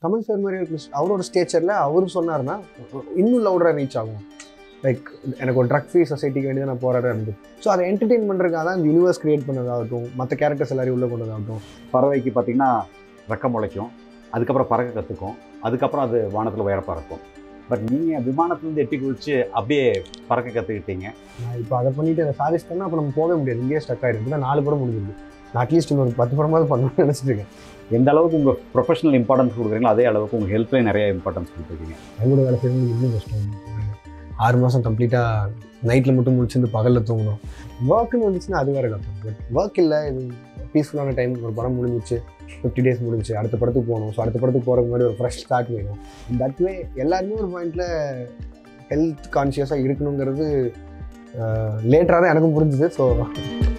Kamal sir மாதிரி இருக்கு அவரோட ஸ்டேச்சரில் அவர் சொன்னார்னா இன்னும் லவுடராக ரீச் ஆகும் லைக் எனக்கு ஒரு ட்ரக் ஃப்ரீ சொசைட்டிக்கு வேண்டி தான் நான் போராட இருந்து ஸோ அதை என்டர்டெயின் பண்ணுறதுக்காக தான் இந்த யூனிவர்ஸ் கிரியேட் பண்ணதாகட்டும் மற்ற கேரக்டர்ஸ் எல்லாரையும் உள்ள கொண்டதாகட்டும் பறவைக்கு பார்த்தீங்கன்னா ரெக்கம் முளைக்கும் அதுக்கப்புறம் பறக்க கற்றுக்கும் அதுக்கப்புறம் அது வானத்தில் உயர பறக்கும் பட் நீங்கள் விமானத்துலேருந்து எட்டி குதிச்சு அப்படியே பறக்க கற்றுக்கிட்டீங்க நான் இப்போ அதை பண்ணிட்டு அதை சாதிச்சிட்டேன்னா அப்போ நம்ம போகவே முடியாது இங்கேயே ஸ்டக் ஆகிடும் இப்போ நாலு படம் முடிஞ்சிருக்கு நான் அட்லீஸ்ட் இன்னொரு பத்து படமாவது பண்ணணும்னு நினச்சிட்டு இருக்கேன் எந்த அளவுக்கு உங்கள் ப்ரொஃபஷனல் இம்பார்ட்டன்ஸ் கொடுக்குறீங்களோ அதே அளவுக்கு உங்கள் ஹெல்த்லேயும் நிறைய இம்பார்ட்டன்ஸ் கொடுத்துருக்கீங்க அவங்களோட வேலை செய்யறது இன்னும் கஷ்டம் ஆறு மாதம் கம்ப்ளீட்டாக நைட்டில் மட்டும் முடிச்சிருந்து பகலில் தூங்கணும் ஒர்க்குன்னு வந்துச்சுன்னா அது வேறு கஷ்டம் பட் ஒர்க் இல்லை இது பீஸ்ஃபுல்லான டைம் ஒரு படம் முடிஞ்சிச்சு ஃபிஃப்டி டேஸ் முடிஞ்சிச்சு அடுத்த படத்துக்கு போகணும் ஸோ அடுத்த படத்துக்கு போகிறதுக்கு முன்னாடி ஒரு ஃப்ரெஷ் ஸ்டார்ட் வேணும் தட் வே எல்லாருமே ஒரு பாயிண்டில் ஹெல்த் கான்ஷியஸாக இருக்கணுங்கிறது லேட்டராக தான் எனக்கும் புரிஞ்சுது ஸோ